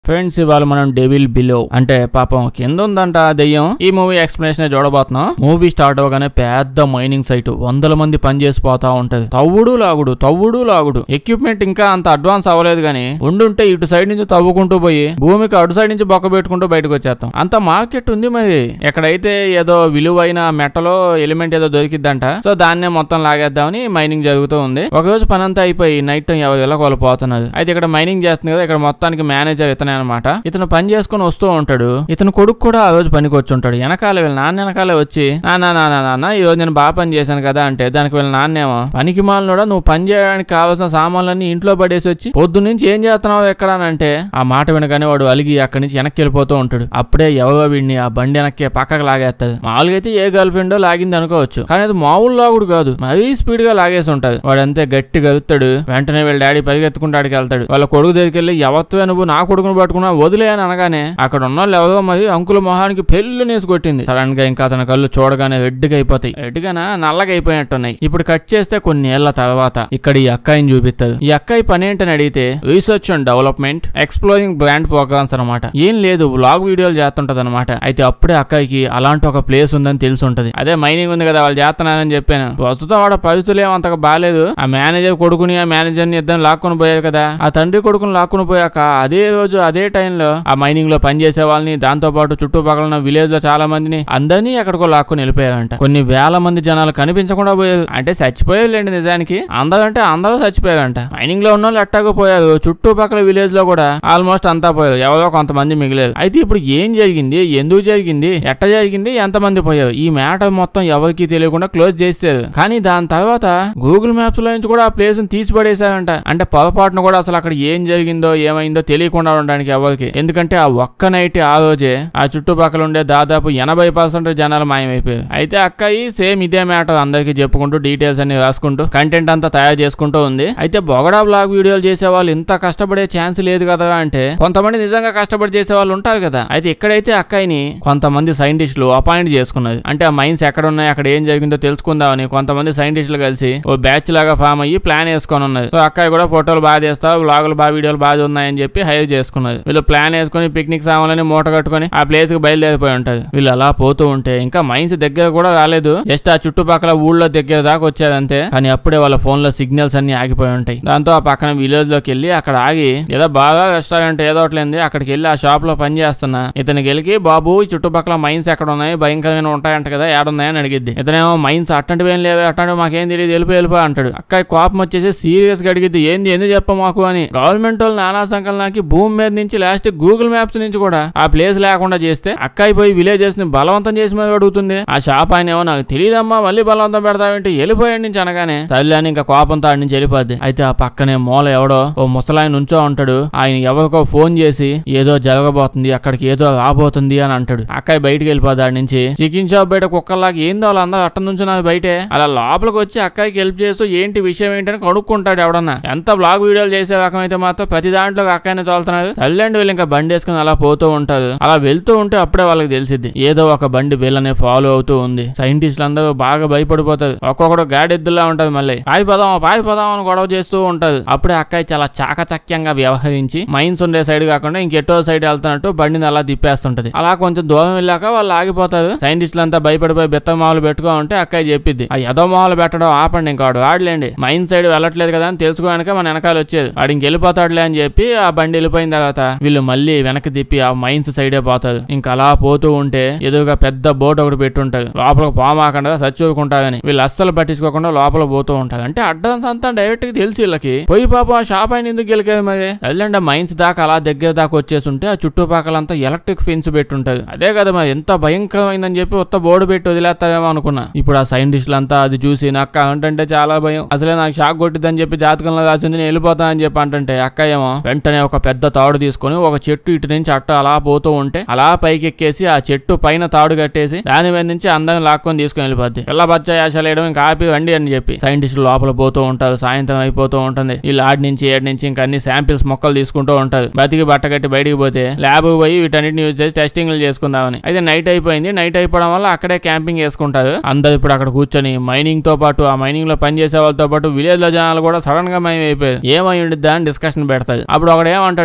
friends ఇవాళ మనం devil below అంటే పాపం కింద ఉందంట ఆ దెయ్యం ఈ మూవీ ఎక్స్ప్లెనేషన్ చూడబోతున్నాం మూవీ స్టార్ట్ అవగానే పెద్ద మైనింగ్ సైట్ వందల మంది పని చేసి పోతా ఉంటది తవ్వుడు లాగుడు తవ్వుడు లాగుడు ఎక్విప్మెంట్ ఇంకా అంత అడ్వాన్స్ అవ్వలేదు కానీ ఉండుంటే ఇటు సైడ్ నుంచి తవ్వుకుంటూ పోయి భూమికి అటు సైడ్ నుంచి బొక్క పెట్టుకుంటూ బయటకు వచ్చేస్తాం అంత మార్కెట్ ఉంది మరి ఎక్కడైతే ఏదో విలువైన మెటలో ఎలిమెంట్ ఏదో దొరికిద్దంట సో దాన్నే మొత్తం లాగేద్దామని మైనింగ్ జరుగుతూ ఉంది ఒక రోజు పని అంతా అయిపోయి నైట్ టైం ఎవరు ఎలా పోతున్నది అయితే ఇక్కడ మైనింగ్ చేస్తుంది కదా ఇక్కడ మొత్తానికి మేనేజర్ ఇతనే అనమాట ఇతను పని చేసుకుని వస్తూ ఉంటాడు ఇతను కొడుకు కూడా ఆ రోజు పనికి వచ్చి ఉంటాడు వెనకాల వీళ్ళ నాన్న వెనకాలే వచ్చి నాన్న నాన్న నాన్న ఈ రోజు నేను బాగా పని చేశాను కదా అంటే దానికి వీళ్ళ నాన్నేమో పనికి మాలనోడా నువ్వు పని చేయడానికి కావాల్సిన సామాన్లన్నీ ఇంట్లో పడేసి వచ్చి పొద్దు నుంచి ఏం చేస్తున్నావు ఎక్కడ అని అంటే ఆ మాట వినగానే వాడు అలిగి అక్కడి నుంచి వెనక్కి వెళ్ళిపోతూ ఉంటాడు అప్పుడే ఎవరో వీడిని ఆ బండి వెనక్కి పక్కకు లాగేస్తుంది మామూలుగా అయితే ఏ గర్ల్ ఫ్రెండో లాగింది అనుకోవచ్చు కానీ అది మామూలు లాగుడు కాదు మరీ స్పీడ్ గా లాగేసి ఉంటది వాడు అంతే గట్టి గలుతాడు వెంటనే వీళ్ళ డాడీ పరిగెత్తుకుంటూ ఆడికి వెళ్తాడు వాళ్ళ కొడుకు దగ్గరికి వెళ్ళి ఎవత్వే నువ్వు నా కొడుకును పట్టుకున్నా వదిలే అని అనగానే అక్కడ ఉన్న వాళ్ళు ఎవరో మరి అంకుల మొహానికి పెళ్లి నేసి కొట్టింది సడన్ గా ఇంకా అతని కళ్ళు చూడగానే రెడ్డిగా అయిపోతాయి రెడ్డిగానా నల్లగా అయిపోయినట్టున్నాయి ఇప్పుడు కట్ చేస్తే కొన్ని ఏళ్ల తర్వాత ఇక్కడ ఈ అక్కాయిని చూపిస్తుంది ఈ అక్కాయి పని ఏంటని అడిగితే research and development exploring brand programmes అనమాట ఏం లేదు వ్లాగ్ వీడియోలు చేస్తుంటది అనమాట అయితే అప్పుడే అక్కాయికి అలాంటి ఒక ప్లేస్ ఉందని తెలిసి ఉంటది అదే మైనింగ్ ఉంది కదా వాళ్ళు చేస్తున్నారని చెప్పాను ప్రస్తుతం వాడ పరిస్థితులు ఏమంతగా బాగాలేదు ఆ మేనేజర్ కొడుకుని ఆ మేనేజర్ ని ఇద్దరు లాక్కొని పోయారు కదా ఆ తండ్రి కొడుకుని లాక్కొని పోయాక అదే రోజు అదే టైంలో ఆ మైనింగ్ లో పనిచేసే వాళ్ళని దాంతో పాటు చుట్టుపక్కల ఉన్న విలేజ్ లో చాలా మందిని అందరినీ ఎక్కడికో లాక్కొని వెళ్ళిపోయారంట కొన్ని వేల మంది జనాలు కనిపించకుండా పోయారు అంటే చచ్చిపోయారులేండి నిజానికి అందరంటే అందరూ చచ్చిపోయారంట మైనింగ్ లో ఉన్న వాళ్ళు ఎట్టాగో పోయారు చుట్టుపక్కల విలేజ్ లో కూడా ఆల్మోస్ట్ అంతా పోయారు ఎవరో కొంతమంది మిగిలేదు అయితే ఇప్పుడు ఏం జరిగింది ఎందుకు జరిగింది ఎట్ట జరిగింది ఎంతమంది పోయారు ఈ మ్యాటర్ మొత్తం ఎవరికి తెలియకుండా క్లోజ్ చేశారు కానీ దాని తర్వాత గూగుల్ మ్యాప్స్ లో నుంచి కూడా ఆ ప్లేస్ ని తీసి పడేశారంట అంటే పొరపాటున కూడా అసలు అక్కడ ఏం జరిగిందో ఏమైందో తెలియకుండా ఉండడానికి ఎవరికి ఎందుకంటే ఆ ఒక్క నైట్ ఆ రోజే ఆ చుట్టుపక్కల ఉండే దాదాపు ఎనభై పర్సెంట్ జనాలు మాయమైపోయారు అయితే అక్కయి సేమ్ ఇదే మ్యాటర్ అందరికి చెప్పుకుంటూ డీటెయిల్స్ అన్ని రాసుకుంటూ కంటెంట్ అంతా తయారు చేసుకుంటూ ఉంది అయితే బొగడా బ్లాగ్ వీడియోలు చేసే వాళ్ళు ఇంత కష్టపడే ఛాన్స్ లేదు కదా అంటే కొంతమంది నిజంగా కష్టపడి చేసే వాళ్ళు ఉంటారు కదా అయితే ఇక్కడైతే అక్కయ్యని కొంతమంది సైంటిస్టులు అపాయింట్ చేసుకున్నది అంటే ఆ మైన్స్ ఎక్కడ ఉన్నాయి అక్కడ ఏం జరిగిందో తెలుసుకుందామని కొంతమంది సైంటిస్టులు కలిసి ఓ బ్యాచ్ లాగా ఫామ్ అయ్యి ప్లాన్ వేసుకొని ఉన్నది సో అక్కయ్య కూడా ఫోటోలు బాగా తీస్తా వ్లాగులు బాగా వీడియోలు బాగా ఉన్నాయని చెప్పి హైర్ చేసుకున్నది వీళ్ళు ప్లాన్ వేసుకొని పిక్నిక్ సామాన్లని మూట కట్టుకొని ఆ ప్లేస్ కి బయలుదేరిపోయి ఉంటది వీళ్ళు అలా పోతూ ఉంటే ఇంకా మైన్స్ దగ్గర కూడా రాలేదు జస్ట్ ఆ చుట్టుపక్కల ఊళ్ళో దగ్గర దాకా వచ్చారంతే కానీ అప్పుడే వాళ్ళ ఫోన్ లో సిగ్నల్స్ అన్ని ఆగిపోయి ఉంటాయి దాంతో ఆ పక్కన విలేజ్ లోకి వెళ్ళి అక్కడ ఆగి ఏదో బాగా రెస్టారెంట్ ఏదో ఒకటి లేనిది అక్కడికి వెళ్ళి ఆ షాప్ లో పని చేస్తున్నా ఇతనికి వెళ్ళి బాబు ఈ చుట్టుపక్కల మైన్స్ ఎక్కడ ఉన్నాయి భయంకరమైన ఉంటాయంట కదా ఏడున్నాయని అడిగిద్ది ఇతనేమో మైన్స్ అట్టంటివి ఏం లేవు అట్టంటివి మాకేం తెలియదు వెళ్ళిపోయి వెళ్ళిపో అంటాడు అక్క కోపం వచ్చేసి సీరియస్ గా అడిగిద్ది ఏంది ఎందుకు చెప్ప మాకు అని గవర్నమెంట్ వాళ్ళు నానా సంకలనాకి భూమి మీద నుంచి లాస్ట్ గూగుల్ మ్యాప్స్ నుంచి కూడా ఆ ప్లేస్ లేకుండా చేస్తే అక్కాయి పోయి విలేజెస్ ని బలవంతం చేసి మీద అడుగుతుంది ఆ షాప్ ఆయన ఏమో నాకు తెలియదమ్మా మళ్ళీ బలవంతం పెడతావేంటి వెళ్ళిపోయాడు నుంచి అనగానే తల్లి అని ఇంకా కోపంతో ఆడి నుంచి వెళ్ళిపోద్ది అయితే ఆ పక్కనే మూల ఎవడో ఓ ముసలాయన నుంచో ఉంటాడు ఆయన ఎవరికో ఫోన్ చేసి ఏదో జరగబోతుంది అక్కడికి ఏదో రాబోతుంది అని అంటాడు అక్కాయి బయటికి వెళ్ళిపోద్ది ఆడి నుంచి చికెన్ షాప్ బయట కుక్కల్లాగా ఏందో వాళ్ళందరూ అట్ట నుంచి నాకు బయటే అలా లోపలికి వచ్చి అక్కాయికి హెల్ప్ చేస్తూ ఏంటి విషయం ఏంటని కనుక్కుంటాడు ఎవడన్నా ఎంత బ్లాగ్ వీడియోలు చేసే రకం అయితే మాత్రం ప్రతి దాంట్లో అక్కయ్యనే తోలుతున్నారు తల్లిదండ్రులు వీళ్ళు ఇంకా బండి వేసుకుని అలా పోతూ ఉంటారు అలా వెళ్తూ ఉంటే అప్పుడే వాళ్ళకి తెలిసిద్ది ఏదో ఒక బండి వీళ్ళనే ఫాలో అవుతూ ఉంది సైంటిస్టులు అందరూ బాగా భయపడిపోతారు ఒక్కొక్కడు గాడెద్దులా ఉంటది మళ్ళీ పాయిపోదాం పాయిపోదాం అని గొడవ చేస్తూ ఉంటది అప్పుడే అక్కయ్య చాలా చాకచక్యంగా వ్యవహరించి మైన్స్ ఉండే సైడ్ కాకుండా ఇంకెటో సైడ్ వెళ్తున్నట్టు బండిని అలా తిప్పేస్తుంటది అలా కొంచెం దూరం వెళ్ళాక వాళ్ళు ఆగిపోతారు సైంటిస్టులు అంతా భయపడిపోయి బెత్త మామూలు పెట్టుకో ఉంటే అక్కయ్య చెప్పింది ఆ ఎదో మామూలు పెట్టడం ఆపండి ఇంకాడు ఆడలేండి మైన్ సైడ్ వెళ్ళట్లేదు కదా అని తెలుసుకోవడానికి మన వెనకాల వచ్చేది వాడు ఇంకెళ్ళిపోతాడులే అని చెప్పి ఆ బండి వెళ్ళిపోయిన తర్వాత వీళ్ళు మళ్ళీ వెనక్కి తిప్పి ఆ మైన్స్ సైడే పోతారు ఇంకా అలా పోతూ ఉంటే ఎదురుగా పెద్ద బోట్ ఒకటి పెట్టుంటది లోపలికి పోమాకుండా సచ్చూరుకుంటారని వీళ్ళు అస్సలు పట్టించుకోకుండా లోపల పోతూ ఉంటారు అంటే అడ్వాన్స్ అంతా డైరెక్ట్ గా తెలిసి వీళ్ళకి పోయి పాపం ఆ షాప్ అయిన ఎందుకు గెలికేది మరి వెళ్ళండి మైన్స్ దాకా అలా దగ్గర దాకా వచ్చేసి ఉంటే ఆ చుట్టుపక్కలంతా ఎలక్ట్రిక్ ఫెన్స్ పెట్టుంటది అదే కదా మరి ఎంత భయంకరమైందని చెప్పి ఉత్త బోర్డు పెట్టి వదిలేస్తారేమో అనుకున్నా ఇప్పుడు ఆ సైంటిస్టులు అంతా అది చూసి నాకు అంటే చాలా భయం అసలే నాకు షాక్ కొట్టిద్దని చెప్పి జాతకంలో రాసింది నేను వెళ్ళిపోతానని చెప్పి అంటుంటే అక్క ఏమో వెంటనే ఒక పెద్ద తాడు తీసుకొని ఒక చెట్టు ఇటు నుంచి అట్ట అలా పోతూ ఉంటే అలా పైకి ఎక్కేసి ఆ చెట్టు పైన తాడు కట్టేసి దాని మీద నుంచి అందరం లాక్కొని తీసుకొని వెళ్ళిపోద్ది పిల్ల బచ్చ యాసలేయడం ఇంకా ఆపి వండి అని చెప్పి సైంటిస్టులు లోపల పోతూ ఉంటారు సాయంత్రం అయిపోతూ ఉంటుంది వీళ్ళు ఆడి నుంచి ఏడు నుంచి ఇంకా అన్ని శాంపిల్స్ మొక్కలు తీసుకుంటూ ఉంటారు బతికి బట్ట కట్టి బయటికి పోతే ల్యాబ్ పోయి వీటన్నిటిని యూజ్ చేసి టెస్టింగ్లు చేసుకుందామని అయితే నైట్ అయిపోయింది నైట్ అయిపోవడం వల్ల అక్కడే క్యాంపింగ్ వేసుకుంటారు అందరు ఇప్పుడు అక్కడ కూర్చొని మైనింగ్ తో పాటు ఆ మైనింగ్ లో పని చేసే వాళ్ళతో పాటు విలేజ్ లో జనాలు కూడా సడన్ గా మైమ్ అయిపోయారు ఏమై ఉండిద్దా అని డిస్కషన్ పెడతాది అప్పుడు ఒకడు ఏమంటాడంటే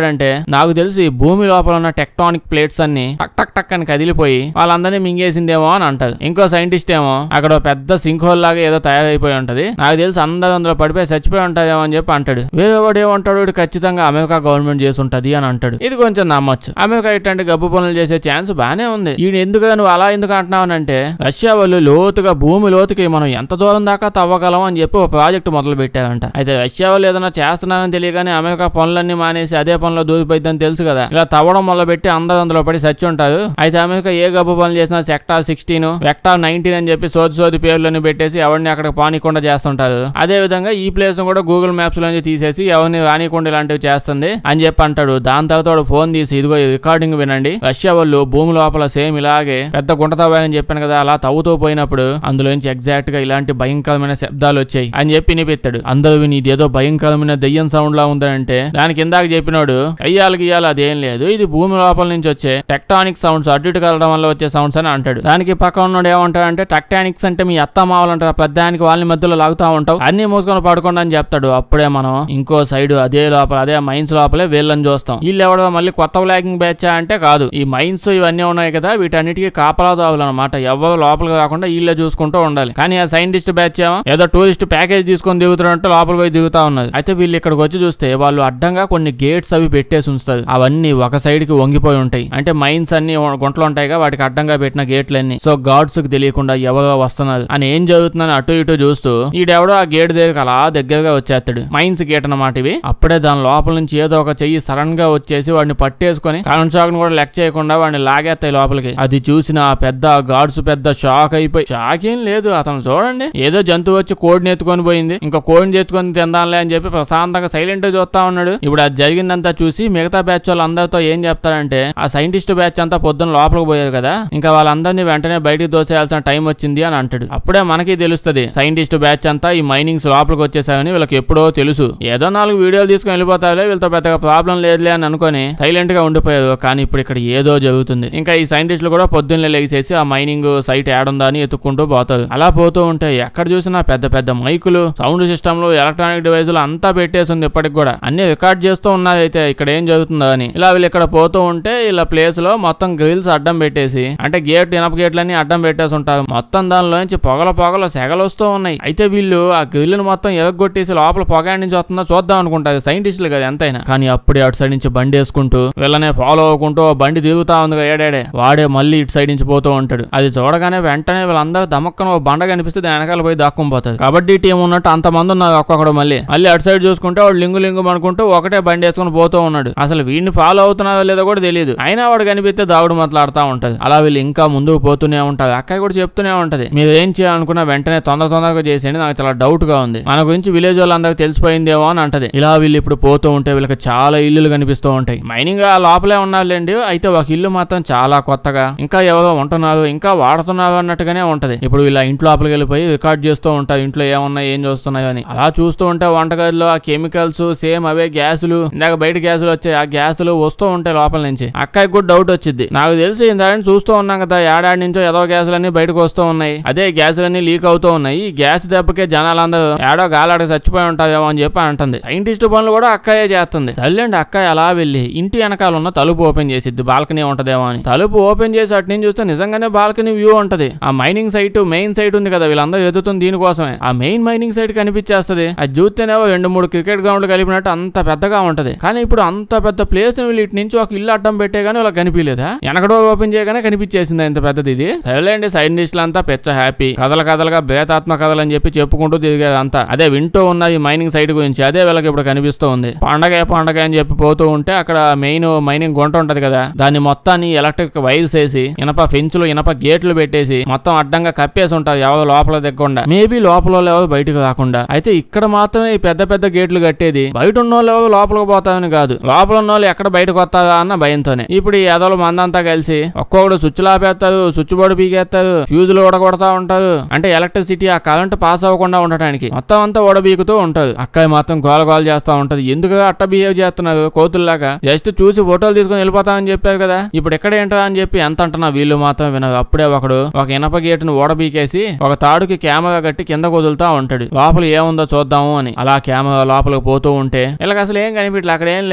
నాకు తెలిసి భూమి లోపల ఉన్న టెక్టానిక్ ప్లేట్స్ అన్ని టక్ టక్ టక్ అని కదిలిపోయి వాళ్ళందరినీ మింగేసిందేమో అని అంటది ఇంకో సైంటిస్ట్ ఏమో అక్కడ ఓ పెద్ద సింక్ హోల్ లాగా ఏదో తయారైపోయి ఉంటది నాకు తెలిసి అందరూ అందులో పడిపోయి చచ్చిపోయి ఉంటదేమో అని చెప్పి అంటాడు వేరే వాడు ఏమంటాడు వీడు ఖచ్చితంగా అమెరికా గవర్నమెంట్ చేసి ఉంటది అని అంటాడు ఇది కొంచెం నమ్మొచ్చు అమెరికా ఇట్లాంటి గబ్బు పనులు చేసే ఛాన్స్ బానే ఉంది ఈయన ఎందుకు నువ్వు అలా ఎందుకు అంటున్నావు అంటే రష్యా వాళ్ళు లోతుగా భూమి లోతుకి మనం ఎంత దూరం దాకా తవ్వగలం అని చెప్పి ఒక ప్రాజెక్ట్ మొదలు పెట్టారంట అయితే రష్యా వాళ్ళు ఏదైనా చేస్తున్నారని తెలియగానే అమెరికా పనులన్నీ మానేసి అదే పనిలో దూరిపోయిద్దని తెలుసు కదా ఇలా తవ్వడం మొదలు పెట్టి అందరూ అందులో పడి సచ్చి ఉంటారు అయితే అమెరికా ఏ గబ్బు పనులు చేసినా సెక్టార్ సిక్స్టీన్ వెక్టార్ నైన్టీన్ అని చెప్పి సోది సోది పేర్లని పెట్టేసి ఎవరిని అక్కడ పానీకుండా చేస్తుంటారు అదే విధంగా ఈ ప్లేస్ కూడా గూగుల్ మ్యాప్స్ లోంచి తీసేసి ఎవరిని రానికుండా ఇలాంటివి చేస్తుంది అని చెప్పి అంటాడు దాని తర్వాత వాడు ఫోన్ తీసి ఇదిగో ఈ రికార్డింగ్ వినండి రష్యా వాళ్ళు భూమి లోపల సేమ్ ఇలాగే పెద్ద గుంట తవ్వాలని చెప్పాను కదా అలా తవ్వుతూ పోయినప్పుడు అందులోంచి ఎగ్జాక్ట్ గా ఇలాంటి భయంకరమైన శబ్దాలు వచ్చాయి అని చెప్పి వినిపెత్తాడు అందరూ విని ఇదేదో భయంకరమైన దయ్యం సౌండ్ లా ఉందంటే దానికి ఇందాక చెప్పినాడు అయ్యాలి గీయాలి అదేం లేదు ఇది భూమి లోపల నుంచి వచ్చే టెక్టానిక్ సౌండ్స్ అటు ఇటు కలవడం వల్ల వచ్చే సౌండ్స్ అని అంటాడు దానికి పక్కన ఉన్నాడు ఏమంటాడంటే టెక్టానిక్స్ అంటే మీ అత్త మావాలంటారు పెద్దానికి వాళ్ళని మధ్యలో లాగుతా ఉంటావు అన్ని మూసుకొని పడుకోండి అని చెప్తాడు అప్పుడే మనం ఇంకో సైడ్ అదే లోపల అదే మైన్స్ లోపలే వీళ్ళని చూస్తాం వీళ్ళు ఎవడో మళ్ళీ కొత్త బ్లాగింగ్ బ్యాచ్ అంటే కాదు ఈ మైన్స్ ఇవన్నీ ఉన్నాయి కదా వీటన్నిటికీ కాపలాదావులు అనమాట ఎవరు లోపలికి రాకుండా వీళ్ళే చూసుకుంటూ ఉండాలి కానీ ఆ సైంటిస్ట్ బ్యాచ్ ఏమో ఏదో టూరిస్ట్ ప్యాకేజ్ తీసుకొని దిగుతున్నట్టు లోపల పోయి దిగుతా ఉన్నది అయితే వీళ్ళు ఇక్కడికి వచ్చి చూస్తే వాళ్ళు అడ్డంగా కొన్ని గేట్స్ అవి పెట్టేసి ఉంచుతారు అవన్నీ ఒక సైడ్ కి వంగిపోయి ఉంటాయి అంటే మైన్స్ అన్ని గుంటలు ఉంటాయిగా వాటికి అడ్డంగా పెట్టిన గేట్లన్నీ సో గాడ్స్ కి తెలియకుండా ఎవరో వస్తున్నారు అని ఏం జరుగుతుందని అటు ఇటు చూస్తూ ఈడెవడో ఆ గేట్ దగ్గర అలా దగ్గరగా వచ్చేస్తాడు మైన్స్ గేట్ అన్నమాట ఇవి అప్పుడే దాని లోపల నుంచి ఏదో ఒక చెయ్యి సడన్ గా వచ్చేసి వాడిని పట్టేసుకొని కరెంట్ షాక్ కూడా లెక్క చేయకుండా వాడిని లాగేస్తాయి లోపలికి అది చూసిన ఆ పెద్ద గాడ్స్ పెద్ద షాక్ అయిపోయి షాక్ ఏం లేదు అతను చూడండి ఏదో జంతువు వచ్చి కోడిని ఎత్తుకొని పోయింది ఇంకా కోడిని తెచ్చుకొని తిందాంలే అని చెప్పి ప్రశాంతంగా సైలెంట్ గా చూస్తా ఉన్నాడు ఇప్పుడు అది జరిగిందంతా చూసి మిగతా బ్యాచ్ వాళ్ళందరితో ఏం చెప్తారంటే ఆ సైంటిస్ట్ బ్యాచ్ అంతా పొద్దున్న లోపలికి పోయారు కదా ఇంకా వాళ్ళందరినీ వెంటనే బయటికి దోసేయాల్సిన టైం వచ్చింది అని అంటాడు అప్పుడే మనకి తెలుస్తుంది సైంటిస్ట్ బ్యాచ్ అంతా ఈ మైనింగ్స్ లోపలికి వచ్చేసాయని వీళ్ళకి ఎప్పుడో తెలుసు ఏదో నాలుగు వీడియోలు తీసుకొని వెళ్ళిపోతారులే వీళ్ళతో పెద్దగా ప్రాబ్లం లేదులే అని అనుకొని సైలెంట్ గా ఉండిపోయారు కానీ ఇప్పుడు ఇక్కడ ఏదో జరుగుతుంది ఇంకా ఈ సైంటిస్టులు కూడా పొద్దున్నే లేచేసి ఆ మైనింగ్ సైట్ ఏడుందా అని ఎత్తుక్కుంటూ పోతారు అలా పోతూ ఉంటే ఎక్కడ చూసినా పెద్ద పెద్ద మైకులు సౌండ్ సిస్టమ్లు ఎలక్ట్రానిక్ డివైజులు అంతా పెట్టేసింది ఇప్పటికి కూడా అన్ని రికార్డ్ చేస్తూ ఉన్నది అయితే ఇక్కడ ఏం జరుగుతుందో అని ఇలా వీళ్ళు ఇక్కడ పోతూ ఉంటే ఇలా ప్లేస్ లో మొత్తం గ్రిల్స్ అడ్డం పెట్టేసి అంటే గేట్ ఇనప గేట్లన్నీ అడ్డం పెట్టేసి ఉంటారు మొత్తం దానిలోంచి పొగల పొగల సెగలు వస్తూ ఉన్నాయి అయితే వీళ్ళు ఆ గ్రిల్ని మొత్తం ఎరగొట్టేసి లోపల పొగ ఎక్కడి నుంచి వస్తుందో చూద్దాం అనుకుంటారు సైంటిస్టులు కదా ఎంతైనా కానీ అప్పుడే అటు సైడ్ నుంచి బండి వేసుకుంటూ వీళ్ళనే ఫాలో అవ్వకుంటూ ఓ బండి తిరుగుతా ఉంది కదా ఏడాడే వాడే మళ్ళీ ఇటు సైడ్ నుంచి పోతూ ఉంటాడు అది చూడగానే వెంటనే వీళ్ళందరూ దమక్కన ఓ బండ కనిపిస్తే దాని వెనకాల పోయి దాక్కుని పోతుంది కబడ్డీ టీం ఉన్నట్టు అంత మంది ఉన్నారు ఒక్కొక్కడు మళ్ళీ మళ్ళీ అటు సైడ్ చూసుకుంటే వాడు లింగు లింగు అనుకుంటూ ఒకటే బండి వేసుకుని పోతూ ఉన్నాడు అసలు వీడిని ఫాలో అవుతున్నారో లేదో కూడా తెలియదు అయినా వాడు కనిపిస్తే దాగుడు మాట్లాడుతూ ఉంటది అలా వీళ్ళు ఇంకా ముందుకు పోతూనే ఉంటారు అక్కయ్య కూడా చెప్తూనే ఉంటది మీరు ఏం చేయాలనుకున్నా వెంటనే తొందర తొందరగా చేసేయండి నాకు చాలా డౌట్ గా ఉంది మన గురించి విలేజ్ వాళ్ళందరికీ తెలిసిపోయిందేమో అని అంటది ఇలా వీళ్ళు ఇప్పుడు పోతూ ఉంటే వీళ్ళకి చాలా ఇల్లులు కనిపిస్తూ ఉంటాయి మైనింగ్ ఆ లోపలే ఉన్నారులేండి అయితే ఒక ఇల్లు మాత్రం చాలా కొత్తగా ఇంకా ఎవరో ఉంటున్నారు ఇంకా వాడుతున్నారు అన్నట్టుగానే ఉంటది ఇప్పుడు ఇలా ఇంట్లో లోపలికి వెళ్ళిపోయి రికార్డ్ చేస్తూ ఉంటారు ఇంట్లో ఏమున్నాయి ఏం చూస్తున్నాయో అని అలా చూస్తూ ఉంటే వంటగదిలో ఆ కెమికల్స్ సేమ్ అవే గ్యాసులు ఇందాక బయట గ్యాసులు వచ్చాయి ఆ గ్యాసులు వస్తూ ఉంటాయి లోపల నుంచి అక్కకి కూడా డౌట్ వచ్చింది నాకు తెలిసి ఇందాక చూస్తూ ఉన్నాం కదా ఏడాది నుంచో ఏదో గ్యాసులన్నీ బయటకు వస్తూ ఉన్నాయి అదే గ్యాసులన్నీ లీక్ అవుతూ ఉన్నాయి ఈ గ్యాస్ దెబ్బకే జనాలందరూ ఏడో గాలాడకి చచ్చిపోయి ఉంటారేమో అని చెప్పి అంటుంది సైంటిస్ట్ పనులు కూడా అక్కయ్యే చేస్తుంది తల్లిండి అక్కయ్య అలా వెళ్ళి ఇంటి వెనకాల ఉన్న తలుపు ఓపెన్ చేసిద్ది బాల్కనీ ఉంటదేమో అని తలుపు ఓపెన్ చేసి అటు నుంచి చూస్తే నిజంగానే బాల్కనీ వ్యూ ఉంటది ఆ మైనింగ్ సైట్ మెయిన్ సైట్ ఉంది కదా వీళ్ళందరూ ఎదుగుతుంది దీనికోసమే ఆ మెయిన్ మైనింగ్ సైట్ కనిపించేస్తది అది చూస్తేనేమో రెండు మూడు క్రికెట్ గ్రౌండ్లు కలిపినట్టు అంత పెద్దగా ఉంటది కానీ ఇప్పుడు అంత పెద్ద ప్లేస్ వీళ్ళు ఇటు నుంచి ఒక ఇల్లు అడ్డం పెట్టే గానీ వాళ్ళకి కనిపించలేదా వెనకడో ఓపెన్ చేయగానే కనిపించేసింది ఇంత పెద్దది ఇది సరేలేండి సైంటిస్టులు అంతా పెచ్చ హ్యాపీ కథల కథలుగా బేతాత్మ కథలు అని చెప్పి చెప్పుకుంటూ తిరిగేది అంతా అదే వింటూ ఉన్న ఈ మైనింగ్ సైట్ గురించి అదే వీళ్ళకి ఇప్పుడు కనిపిస్తూ ఉంది పండగ పండగ అని చెప్పి పోతూ ఉంటే అక్కడ మెయిన్ మైనింగ్ గుంట ఉంటది కదా దాన్ని మొత్తాన్ని ఎలక్ట్రిక్ వైర్స్ వేసి ఇనప ఫెంచులు ఇనప గేట్లు పెట్టేసి మొత్తం అడ్డంగా కప్పేసి ఉంటారు ఎవరు లోపల దిగకుండా మేబీ లోపల వాళ్ళు ఎవరు బయటకు రాకుండా అయితే ఇక్కడ మాత్రమే ఈ పెద్ద పెద్ద గేట్లు కట్టేది బయట ఉన్న వాళ్ళు ఎవరు లోపలికి పోతారని కాదు లోపల ఉన్న వాళ్ళు ఎక్కడ బయటకు వస్తారా అన్న భయంతోనే ఇప్పుడు ఈ ఎదలు మందంతా కలిసి ఒక్కొక్కడు స్విచ్ లాపేస్తారు స్విచ్ బోర్డు పీకేస్తారు ఫ్యూజులు ఊడగొడతా ఉంటారు అంటే ఎలక్ట్రిసిటీ ఆ కరెంట్ పాస్ అవ్వకుండా ఉండటానికి మొత్తం అంతా ఊడబీకుతూ ఉంటారు అక్కయ్య మాత్రం గోల గోల చేస్తా ఉంటది ఎందుకు అట్ట బిహేవ్ చేస్తున్నారు కోతుల్లాగా జస్ట్ చూసి ఫోటోలు తీసుకొని వెళ్ళిపోతామని చెప్పారు కదా ఇప్పుడు ఎక్కడ ఏంటో అని చెప్పి ఎంత అంటున్నా వీళ్ళు మాత్రం వినరు అప్పుడే ఒకడు ఒక ఇనప గేటును ఊడబీకేసి ఒక తాడుకి కెమెరా కట్టి కింద కుదులుతా ఉంటాడు లోపల ఏముందో చూద్దాము అని అలా కెమెరా లోపలికి పోతూ ఉంటే వీళ్ళకి అసలు ఏం కనిపించలే అక్కడ ఏం లేదు